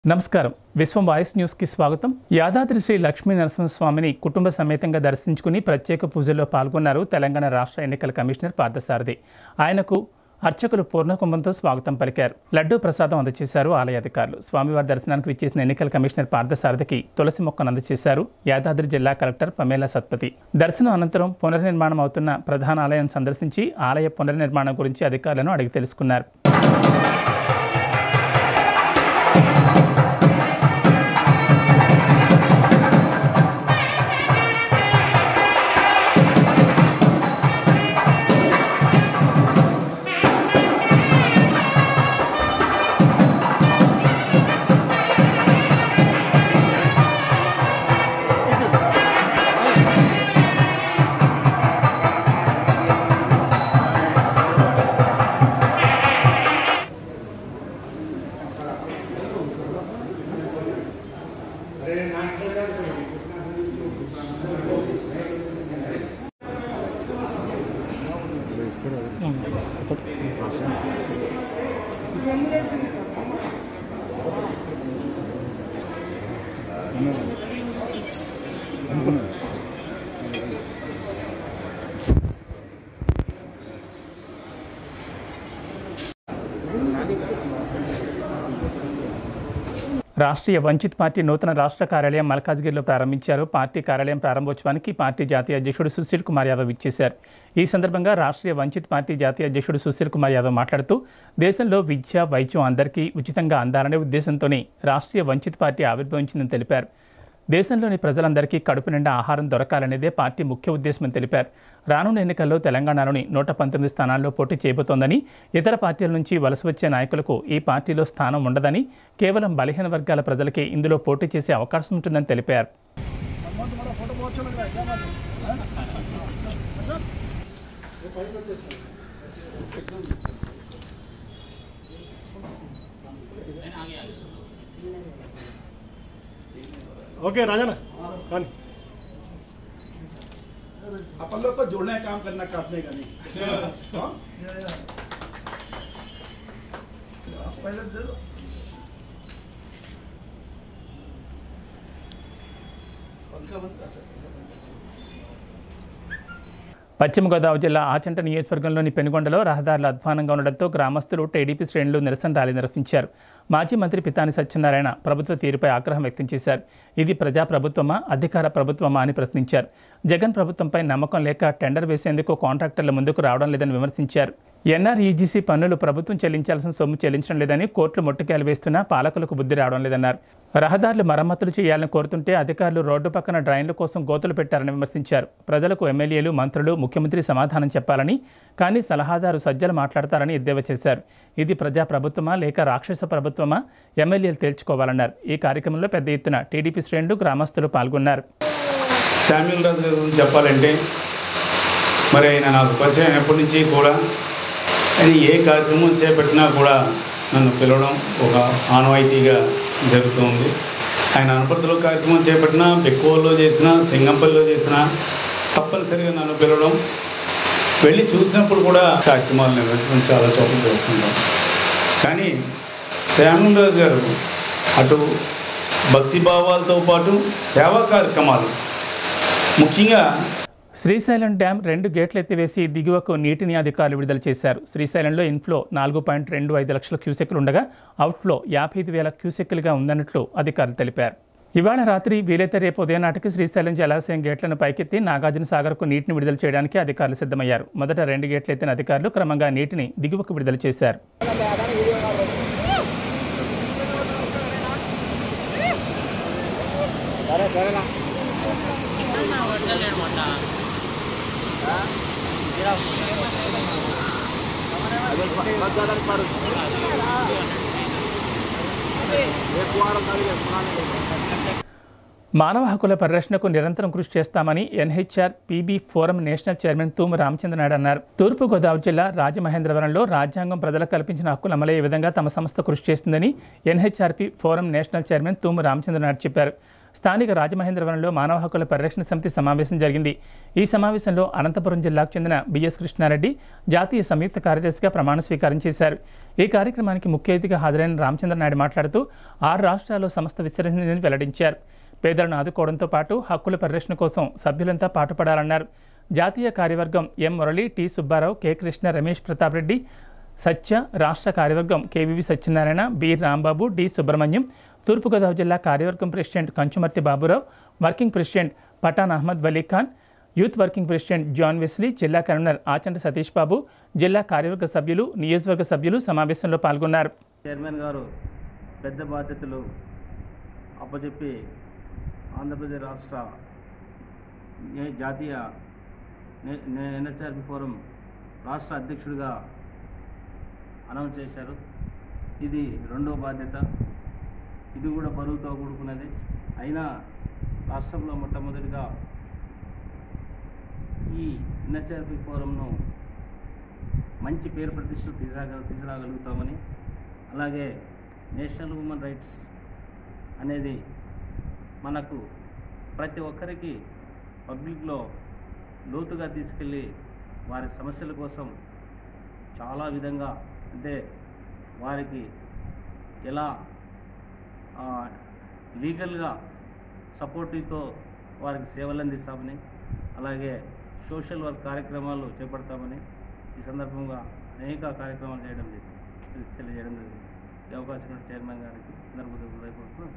నమస్కారం విశ్వం వాయిస్ న్యూస్కి స్వాగతం యాదాద్రి శ్రీ లక్ష్మీ నరసింహస్వామిని కుటుంబ సమేతంగా దర్శించుకుని ప్రత్యేక పూజల్లో పాల్గొన్నారు తెలంగాణ రాష్ట్ర ఎన్నికల కమిషనర్ పార్థసారథి ఆయనకు అర్చకులు పూర్ణకుంభంతో స్వాగతం పలికారు లడ్డూ ప్రసాదం అందజేశారు ఆలయ అధికారులు స్వామివారి దర్శనానికి విచ్చేసిన ఎన్నికల కమిషనర్ పార్థసారథికి తులసి మొక్కను అందజేశారు యాదాద్రి జిల్లా కలెక్టర్ పమేలా సత్పతి దర్శనం అనంతరం పునర్నిర్మాణం అవుతున్న ప్రధాన ఆలయం సందర్శించి ఆలయ పునర్నిర్మాణం గురించి అధికారులను అడిగి తెలుసుకున్నారు రాష్ట్రీయ వంచిత్ పార్టీ నూతన రాష్ట్ర కార్యాలయం మల్కాజ్గిరిలో ప్రారంభించారు పార్టీ కార్యాలయం ప్రారంభోత్సవానికి పార్టీ జాతీయ అధ్యక్షుడు సుశీల్ కుమార్ యాదవ్ ఇచ్చేశారు ఈ సందర్భంగా రాష్ట్రీయ వంచిత్ పార్టీ జాతీయ అధ్యక్షుడు సుశీల్ కుమార్ యాదవ్ మాట్లాడుతూ దేశంలో విద్య వైద్యం అందరికీ ఉచితంగా అందాలనే ఉద్దేశంతోనే రాష్ట్రీయ వంచిత్ పార్టీ ఆవిర్భవించిందని తెలిపారు దేశంలోని ప్రజలందరికీ కడుపు నిండా ఆహారం దొరకాలనేదే పార్టీ ముఖ్య ఉద్దేశమని తెలిపారు రానున్న ఎన్నికల్లో తెలంగాణలోని నూట పంతొమ్మిది స్థానాల్లో పోటీ చేయబోతోందని ఇతర పార్టీల నుంచి వలస వచ్చే నాయకులకు ఈ పార్టీలో స్థానం ఉండదని కేవలం బలహీన వర్గాల ప్రజలకే ఇందులో పోటీ చేసే అవకాశం ఉంటుందని తెలిపారు ओके राजा ना कौन अपन लोग को जोड़ना है काम करना काटने का नहीं हाँ? पहले दे दो पंखा बंद कर सकते हैं। పశ్చిమ గోదావరి జిల్లా ఆచంట నియోజకవర్గంలోని పెనుగొండలో రహదారులు అధ్వానంగా ఉండడంతో గ్రామస్తులు టీడీపీ శ్రేణులు నిరసన ర్యాలీ నిర్వహించారు మాజీ మంత్రి పితాని సత్యనారాయణ ప్రభుత్వ తీరుపై ఆగ్రహం వ్యక్తం చేశారు ఇది ప్రజా ప్రభుత్వమా అధికార ప్రభుత్వమా అని ప్రశ్నించారు జగన్ ప్రభుత్వంపై నమ్మకం లేక టెండర్ వేసేందుకు కాంట్రాక్టర్లు ముందుకు రావడం లేదని విమర్శించారు ఎన్ఆర్ఈజీసీ పన్నులు ప్రభుత్వం చెల్లించాల్సిన సొమ్ము చెల్లించడం లేదని కోర్టులు ముట్టుకేలు వేస్తున్నా పాలకులకు బుద్ధి రావడం లేదన్నారు రహదారులు మరమ్మతులు చేయాలని కోరుతుంటే అధికారులు రోడ్డు పక్కన డ్రైన్ల కోసం గోతులు పెట్టారని విమర్శించారు ప్రజలకు ఎమ్మెల్యేలు మంత్రులు ముఖ్యమంత్రి సమాధానం చెప్పాలని కానీ సలహాదారు సజ్జలు మాట్లాడతారని ఎద్దేవా చేశారు ఇది ప్రజా ప్రభుత్వమా లేక రాక్షస ప్రభుత్వమా ఎమ్మెల్యేలు తేల్చుకోవాలన్నారు ఈ కార్యక్రమంలో పెద్ద ఎత్తున టీడీపీ శ్రేణులు గ్రామస్తులు పాల్గొన్నారు శామ్యుల్ రాజు గారి గురించి చెప్పాలంటే మరి ఆయన నాకు పరిచయం ఎప్పటి నుంచి కూడా ఆయన ఏ కార్యక్రమం చేపట్టినా కూడా నన్ను పిలవడం ఒక ఆనవాయితీగా జరుగుతుంది ఆయన అనపర్తిలో కార్యక్రమం చేపట్టినా బెక్కువలో చేసినా సింగంపల్లిలో చేసినా తప్పనిసరిగా నన్ను పిలవడం వెళ్ళి చూసినప్పుడు కూడా కార్యక్రమాలు నిర్వహించడం చాలా చోట్ల చేస్తుంటాం కానీ శ్యామల్ రాజు గారు అటు భక్తి భావాలతో పాటు సేవా కార్యక్రమాలు ముఖ్యంగా శ్రీశైలం డ్యాం రెండు గేట్లు ఎత్తివేసి దిగువకు నీటిని అధికారులు విడుదల చేశారు శ్రీశైలంలో ఇన్ఫ్లో నాలుగు పాయింట్ రెండు ఐదు లక్షల క్యూసెక్లు ఉండగా అవుట్ఫ్లో యాభై ఐదు వేల క్యూసెక్లుగా ఉందన్నట్లు అధికారులు తెలిపారు ఇవాళ రాత్రి వీలైతే రేపు ఉదయం నాటికి శ్రీశైలం జలాశయం గేట్లను పైకెత్తి నాగార్జున సాగర్కు నీటిని విడుదల చేయడానికి అధికారులు సిద్ధమయ్యారు మొదట రెండు గేట్లు ఎత్తిన అధికారులు క్రమంగా నీటిని దిగువకు విడుదల చేశారు మానవ హక్కుల పరిరక్షణకు నిరంతరం కృషి చేస్తామని NHR PB forum national chairman Thumu Ramachandranaidu అన్నారు తూర్పు గోదావరి జిల్లా రాజమహేంద్రవరంలో రాజ్యాంగం ప్రజలకు కల్పించిన హక్కులు అమలయ్యే విధంగా తమ సంస్థ కృషి చేస్తుందని NHRP forum national chairman Thumu Ramachandranaidu చెప్పారు స్థానిక రాజమహేంద్రవరంలో మానవ హక్కుల పరిరక్షణ సమితి సమావేశం జరిగింది ఈ సమావేశంలో అనంతపురం జిల్లాకు చెందిన బిఎస్ కృష్ణారెడ్డి జాతీయ సంయుక్త కార్యదర్శిగా ప్రమాణ స్వీకారం చేశారు ఈ కార్యక్రమానికి ముఖ్య అతిథిగా హాజరైన రామచంద్ర నాయుడు మాట్లాడుతూ ఆరు రాష్ట్రాల్లో సంస్థ విస్తరించిందని వెల్లడించారు పేదలను ఆదుకోవడంతో పాటు హక్కుల పరిరక్షణ కోసం సభ్యులంతా పాటుపడాలన్నారు జాతీయ కార్యవర్గం M Murali T Subbarao K Krishna Ramesh Pratap Reddy Satya రాష్ట్ర కార్యవర్గం KVV Satyanarayana B Rambabu D Subrahmanyam తూర్పుగోదావరి జిల్లా కార్యవర్గం president Kanchumarthi Baburao working president Pathan Ahmed Wali Khan youth working president John Wesley జిల్లా కన్వీనర్ ఆచంట సతీష్ బాబు జిల్లా కార్యవర్గ సభ్యులు నియోజకవర్గ సభ్యులు సమావేశంలో పాల్గొన్నారు చైర్మన్ గారు పెద్ద బాధ్యతలు అప్పచెప్పి ఆంధ్రప్రదేశ్ రాష్ట్ర నే- జాతీయ ఎన్హెచ్ఆర్పి ఫోరం రాష్ట్ర అధ్యక్షుడిగా అనౌన్స్ చేశారు ఇది రెండో బాధ్యత ఇది కూడా బరువుతో కూడుకున్నది అయినా రాష్ట్రంలో మొట్టమొదటిగా ఈ ఎన్హెచ్ఆర్పి ఫోరంను మంచి పేరు ప్రతిష్టలు తీసుకురా తీసుకురాగలుగుతామని అలాగే నేషనల్ హ్యూమన్ రైట్స్ అనేది మనకు ప్రతి ఒక్కరికి పబ్లిక్లో లోతుగా తీసుకెళ్ళి వారి సమస్యల కోసం చాలా విధంగా అంటే వారికి ఎలా లీగల్గా సపోర్టివ్తో వారికి సేవలు అందిస్తామని అలాగే సోషల్ వర్క్ కార్యక్రమాలు చేపడతామని ఈ సందర్భంగా అనేక కార్యక్రమాలు చేయడం జరిగింది తెలియజేయడం జరిగింది ఈ అవకాశం ఇచ్చిన చైర్మన్ గారికి సందర్భంగా హృదయపూర్వకంగా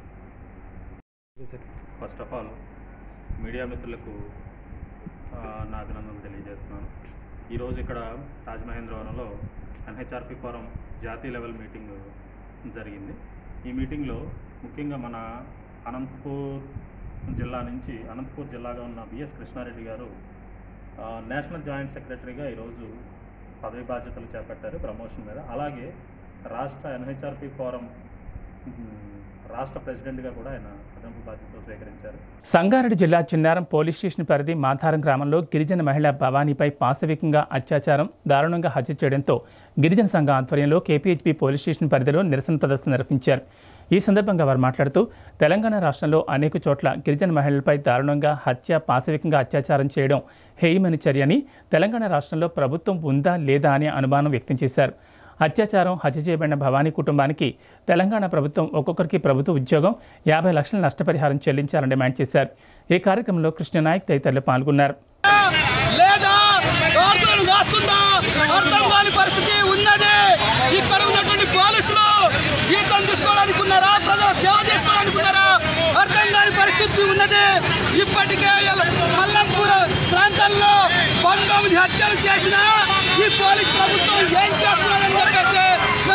ఫస్ట్ ఆఫ్ ఆల్ మీడియా మిత్రులకు ఆ, నా అభినందనలు తెలియజేస్తున్నాను ఈరోజు ఇక్కడ రాజమహేంద్రవరంలో ఎన్హెచ్ఆర్పి ఫోరం జాతీయ లెవెల్ మీటింగ్ జరిగింది ఈ మీటింగ్లో ముఖ్యంగా మన అనంతపూర్ జిల్లా నుంచి అనంతపూర్ జిల్లాగా ఉన్న బిఎస్ కృష్ణారెడ్డి గారు ఆ, నేషనల్ జాయింట్ సెక్రటరీగా ఈరోజు పదవి బాధ్యతలు చేపట్టారు ప్రమోషన్ మీద అలాగే రాష్ట్ర ఎన్హెచ్ఆర్పి ఫోరం ఉమ్, రాష్ట్ర ప్రెసిడెంట్గా కూడా ఆయన అదనపు బాధ్యతలు స్వీకరించారు సంగారెడ్డి జిల్లా చిన్నారం పోలీస్ స్టేషన్ పరిధి మాథారం గ్రామంలో గిరిజన మహిళ భవానీపై పాశవికంగా అత్యాచారం దారుణంగా హత్య చేయడంతో గిరిజన సంఘ ఆధ్వర్యంలో కేపీహెచ్పీ పోలీస్ స్టేషన్ పరిధిలో నిరసన ప్రదర్శన నిర్వహించారు ఈ సందర్భంగా వారు మాట్లాడుతూ తెలంగాణ రాష్ట్రంలో అనేక చోట్ల గిరిజన మహిళలపై దారుణంగా హత్య పాశవికంగా అత్యాచారం చేయడం హేయమని చర్యని తెలంగాణ రాష్ట్రంలో ప్రభుత్వం ఉందా లేదా అనే అనుమానం వ్యక్తం చేశారు అత్యాచారం హత్య చేయబడిన భవానీ కుటుంబానికి తెలంగాణ ప్రభుత్వం ఒక్కొక్కరికి ప్రభుత్వ ఉద్యోగం యాభై లక్షల నష్టపరిహారం చెల్లించాలని డిమాండ్ చేశారు ఈ కార్యక్రమంలో కృష్ణనాయక్ తదితరులు పాల్గొన్నారు లేదా వార్తలను రాస్తుందా అర్థం కాని పరిస్థితి ఉన్నది ఇక్కడ ఉన్నటువంటి పోలీసులు జీతం తీసుకోవడానికి ఉన్నారా ప్రజల సేవ చేసుకోవడానికి ఉన్నారా అర్థం కాని పరిస్థితి ఉన్నది ఇప్పటికే ఇలా మల్లంపూర్ ప్రాంతాల్లో పంతొమ్మిది హత్యలు చేసిన ఈ పోలీస్ ప్రభుత్వం ఏం చేస్తున్నారని చెప్పేసి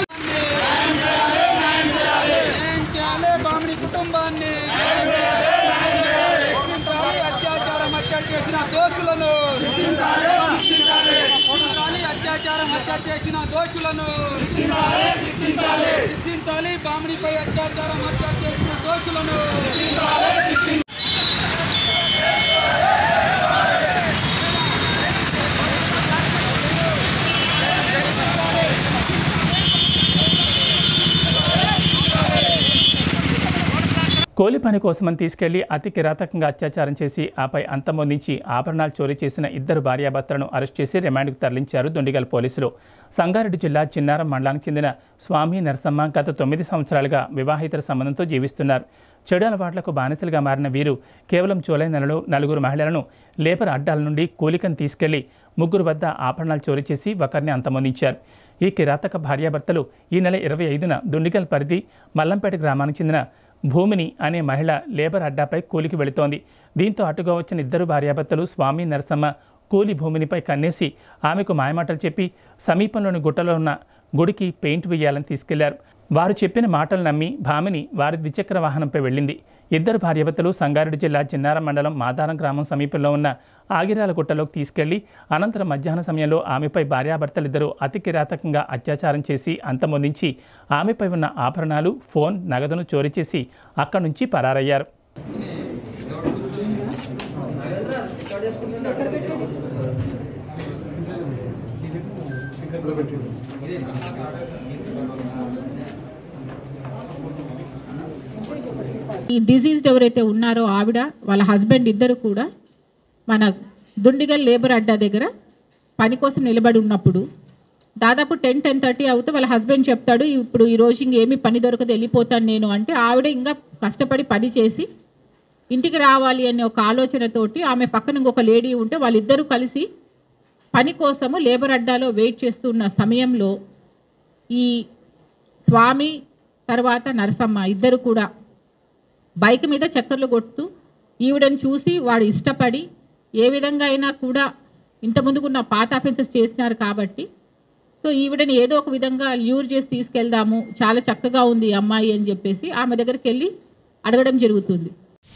ఏం చేయాలి బామిడి కుటుంబాన్ని శిక్షించాలి అత్యాచారం హత్య చేసిన దోషులను శిక్షించాలి అత్యాచారం హత్య చేసిన దోషులను శిక్షించాలి బామిడిపై అత్యాచారం హత్య చేసిన దోషులను కోలి పని కోసమని తీసుకెళ్లి అతి కిరాతకంగా అత్యాచారం చేసి ఆపై అంతమొందించి ఆభరణాలు చోరీ చేసిన ఇద్దరు భార్యాభర్తలను అరెస్ట్ చేసి రిమాండ్కు తరలించారు దొండిగల్ పోలీసులు సంగారెడ్డి జిల్లా చిన్నారం మండలానికి చెందిన స్వామి నరసమ్మ గత తొమ్మిది సంవత్సరాలుగా వివాహితర సంబంధంతో జీవిస్తున్నారు చెడు అలవాట్లకు బానిసలుగా మారిన వీరు కేవలం జూలై నెలలో నలుగురు మహిళలను లేబర్ అడ్డాల నుండి కూలికను తీసుకెళ్లి ముగ్గురు వద్ద ఆభరణాలు చోరీ చేసి ఒకరిని అంతమొందించారు ఈ కిరాతక భార్యాభర్తలు ఈ నెల ఇరవై ఐదున దుండిగల్ పరిధి మల్లంపేట గ్రామానికి చెందిన భూమిని అనే మహిళ లేబర్ అడ్డాపై కూలికి వెళుతోంది దీంతో అటుగా వచ్చిన ఇద్దరు భార్యాభర్తలు స్వామి నరసమ్మ కూలి భూమినిపై కన్నేసి ఆమెకు మాయమాటలు చెప్పి సమీపంలోని గుట్టలో ఉన్న గుడికి పెయింట్ వేయాలని తీసుకెళ్లారు వారు చెప్పిన మాటలు నమ్మి భామిని వారి ద్విచక్ర వాహనంపై వెళ్ళింది ఇద్దరు భార్యాభర్తలు సంగారెడ్డి జిల్లా చిన్నారం మండలం మాదారం గ్రామం సమీపంలో ఉన్న ఆగిరాల గుట్టలోకి తీసుకెళ్లి అనంతరం మధ్యాహ్న సమయంలో ఆమెపై భార్యాభర్తలిద్దరూ అతి కిరాతకంగా అత్యాచారం చేసి అంతమొందించి ఆమెపై ఉన్న ఆభరణాలు ఫోన్ నగదును చోరీ చేసి అక్కడి నుంచి పరారయ్యారు ఈ డిజీజ్డ్ ఎవరైతే ఉన్నారో ఆవిడ వాళ్ళ హస్బెండ్ ఇద్దరు కూడా మన దుండిగల్ లేబర్ అడ్డా దగ్గర పని కోసం నిలబడి ఉన్నప్పుడు దాదాపు టెన్ టెన్ థర్టీ అవుతే వాళ్ళ హస్బెండ్ చెప్తాడు ఇప్పుడు ఈ రోజు ఇంకేమీ పని దొరకదు వెళ్ళిపోతాను నేను అంటే ఆవిడ ఇంకా కష్టపడి పని చేసి ఇంటికి రావాలి అనే ఒక ఆలోచనతోటి ఆమె పక్కన ఇంకొక లేడీ ఉంటే వాళ్ళిద్దరూ కలిసి పని కోసము లేబర్ అడ్డాలో వెయిట్ చేస్తున్న సమయంలో ఈ స్వామి తర్వాత నరసమ్మ ఇద్దరు కూడా బైక్ మీద చక్కర్లు కొడుతూ ఈవిడని చూసి వాడు ఇష్టపడి ఏ విధంగా అయినా కూడా ఇంతకుముందుకున్న పాత అఫెన్సెస్ చేసినారు కాబట్టి సో ఈవిడని ఏదో ఒక విధంగా ల్యూర్ చేసి తీసుకెళ్దాము చాలా చక్కగా ఉంది ఈ అమ్మాయి అని చెప్పేసి ఆమె దగ్గరికి వెళ్ళి అడగడం జరుగుతుంది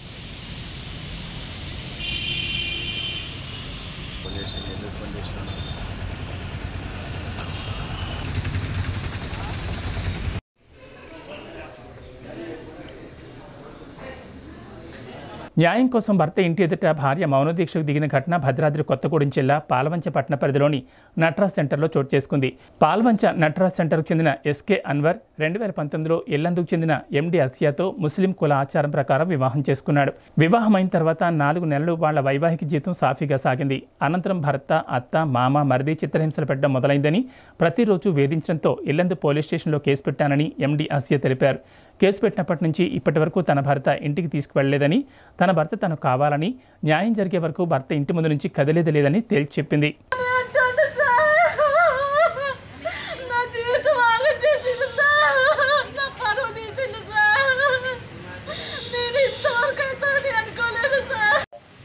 న్యాయం కోసం భర్త ఇంటి ఎదుట భార్య మౌనదీక్షకు దిగిన ఘటన భద్రాద్రి కొత్తగూడెం జిల్లా పాల్వంచ పట్టణ పరిధిలోని నట్రాజ్ సెంటర్లో చోటు చేసుకుంది పాల్వంచ నట్రాజ్ సెంటర్కు చెందిన ఎస్కే అన్వర్ రెండు వేల పంతొమ్మిదిలో ఎల్లందుకు చెందిన ఎండి అసియాతో ముస్లిం కుల ఆచారం ప్రకారం వివాహం చేసుకున్నాడు వివాహమైన తర్వాత నాలుగు నెలలు వాళ్ల వైవాహిక జీవితం సాఫీగా సాగింది అనంతరం భర్త అత్త మామ మరిది చిత్రహింసలు పెట్టడం మొదలైందని ప్రతిరోజు వేధించడంతో ఇల్లందు పోలీస్ స్టేషన్లో కేసు పెట్టానని ఎండి అసియా తెలిపారు కేసు పెట్టినప్పటి నుంచి ఇప్పటి వరకు తన భర్త ఇంటికి తీసుకువెళ్లలేదని తన భర్త తనకు కావాలని న్యాయం జరిగే వరకు భర్త ఇంటి ముందు నుంచి కదిలేది లేదని తేల్చి చెప్పింది అంటుండు సార్ నా జీవితం ఆగం చేసిండు సార్ నా పరువు తీసిండు సార్ నేను ఇంతవరకు అవుతుంది అనుకోలేదు సార్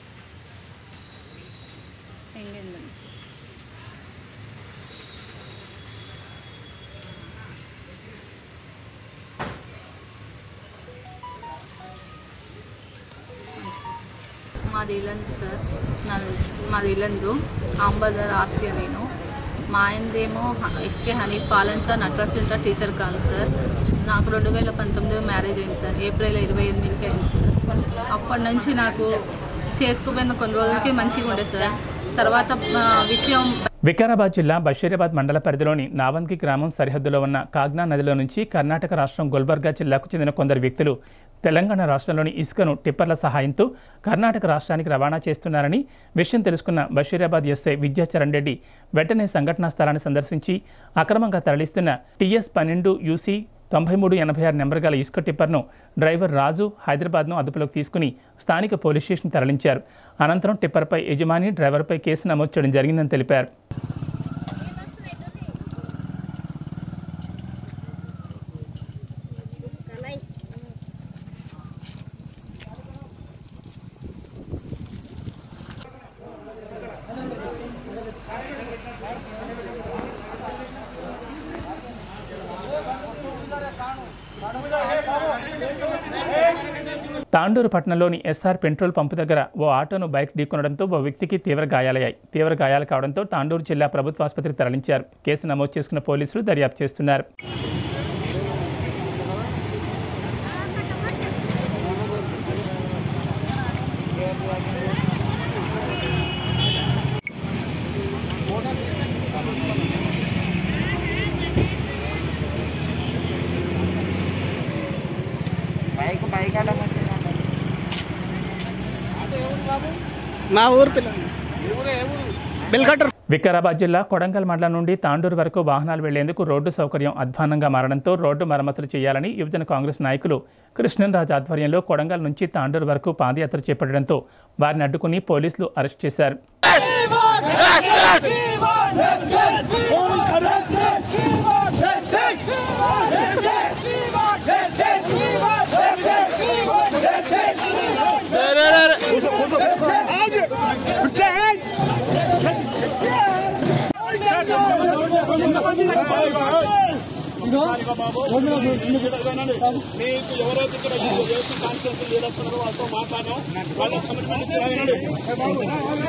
మాది ఇల్లందు సార్ నాది మాది ఇల్లందు అంబదర్ ఆస్తి నేను మా ఆయనదేమో ఎస్కే హనీ పాలంచ నట్రాజ్ సెంటర్ టీచర్ కాదు సార్ నాకు రెండు వేల పంతొమ్మిదిలో మ్యారేజ్ అయింది సార్ ఏప్రిల్ ఇరవై ఎనిమిదికి అయింది సార్ అప్పటి నుంచి నాకు చేసుకుపోయిన కొన్ని రోజులకి మంచిగా ఉండే సార్ తర్వాత ఆ, విషయం వికారాబాద్ జిల్లా బషీరాబాద్ మండల పరిధిలోని నావంగి గ్రామం సరిహద్దులో ఉన్న కాగ్నా నదిలో నుంచి కర్ణాటక రాష్ట్రం గుల్బర్గా జిల్లాకు చెందిన కొందరు వ్యక్తులు తెలంగాణ రాష్ట్రంలోని ఇసుకను టిప్పర్ల సహాయంతో కర్ణాటక రాష్ట్రానికి రవాణా చేస్తున్నారని విషయం తెలుసుకున్న బషీరాబాద్ ఎస్ఐ విద్యాచరణ్ రెడ్డి వెంటనే సంఘటనా స్థలాన్ని సందర్శించి అక్రమంగా తరలిస్తున్న టీఎస్ పన్నెండు యూసీ తొంభై మూడు ఎనభై ఆరు నెంబర్ గల ఇసుక టిప్పర్ను డ్రైవర్ రాజు హైదరాబాద్ను అదుపులోకి తీసుకుని స్థానిక పోలీస్ స్టేషన్ తరలించారు అనంతరం టిప్పర్పై యజమాని డ్రైవర్పై కేసు నమోదు చేయడం జరిగిందని తెలిపారు తాండూరు పట్టణంలోని ఎస్ఆర్ పెట్రోల్ పంపు దగ్గర ఓ ఆటోను బైక్ ఢీకొనడంతో ఓ వ్యక్తికి తీవ్ర గాయాలయ్యాయి తీవ్ర గాయాలు కావడంతో తాండూరు జిల్లా ప్రభుత్వ ఆసుపత్రికి తరలించారు కేసు నమోదు చేసుకున్న పోలీసులు దర్యాప్తు చేస్తున్నారు మా ఊరు పిల్ల బిల్కటర్ వికారాబాద్ జిల్లా కొడంగల్ మండలం నుండి తాండూరు వరకు వాహనాలు వెళ్లేందుకు రోడ్డు సౌకర్యం అధ్వానంగా మారడంతో రోడ్డు మరమ్మతులు చేయాలని యువజన కాంగ్రెస్ నాయకులు కృష్ణన్రాజ్ ఆధ్వర్యంలో కొడంగల్ నుంచి తాండూరు వరకు పాదయాత్ర చేపట్టడంతో వారిని అడ్డుకుని పోలీసులు అరెస్ట్ చేశారు మీకు ఎవరైతే ఇక్కడ ఏసీ కాన్స్టిట్యూన్సీ లీడర్స్ ఉన్నారో వాళ్ళతో మాట్లాడాం వాళ్ళ కమిట్మెంట్ ఇచ్చి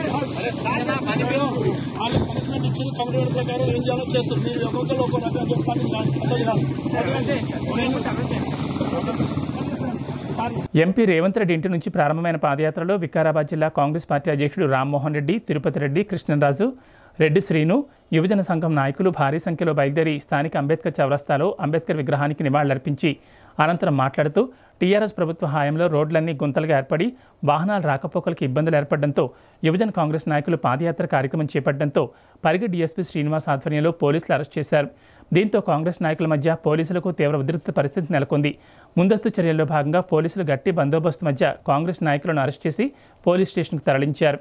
వాళ్ళు కమిట్మెంట్ ఇచ్చి కమిట్మెంట్ ప్రకారం ఏం చేయాలో చేస్తారు మీరు ఒక్కొక్కరు ఒక్కో రకంగా చేస్తాను ఎంపీ రేవంత్ రెడ్డి ఇంటి నుంచి ప్రారంభమైన పాదయాత్రలో వికారాబాద్ జిల్లా కాంగ్రెస్ పార్టీ అధ్యక్షుడు రామ్మోహన్ రెడ్డి తిరుపతి రెడ్డి కృష్ణరాజు రెడ్డి శ్రీను యువజన సంఘం నాయకులు భారీ సంఖ్యలో బయలుదేరి స్థానిక అంబేద్కర్ చౌరస్తాలో అంబేద్కర్ విగ్రహానికి నివాళులర్పించి అనంతరం మాట్లాడుతూ టీఆర్ఎస్ ప్రభుత్వ హయాంలో రోడ్లన్నీ గుంతలుగా ఏర్పడి వాహనాలు రాకపోకలకు ఇబ్బందులు ఏర్పడడంతో యువజన కాంగ్రెస్ నాయకులు పాదయాత్ర కార్యక్రమం చేపట్టడంతో పరిగి డీఎస్పీ శ్రీనివాస్ ఆధ్వర్యంలో పోలీసులు అరెస్ట్ చేశారు దీంతో కాంగ్రెస్ నాయకుల మధ్య పోలీసులకు తీవ్ర ఉద్రిక్త పరిస్థితి నెలకొంది ముందస్తు చర్యల్లో భాగంగా పోలీసులు గట్టి బందోబస్తు మధ్య కాంగ్రెస్ నాయకులను అరెస్ట్ చేసి పోలీస్ స్టేషన్కు తరలించారు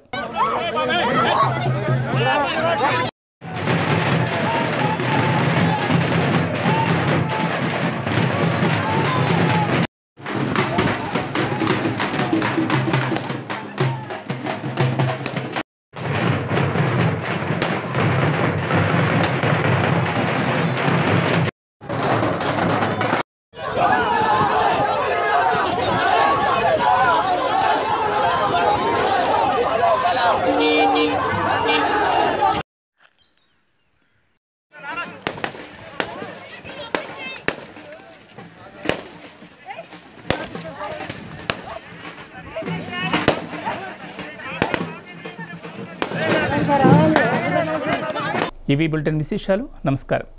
ఇవి బులెటిన్ విశేషాలు నమస్కారం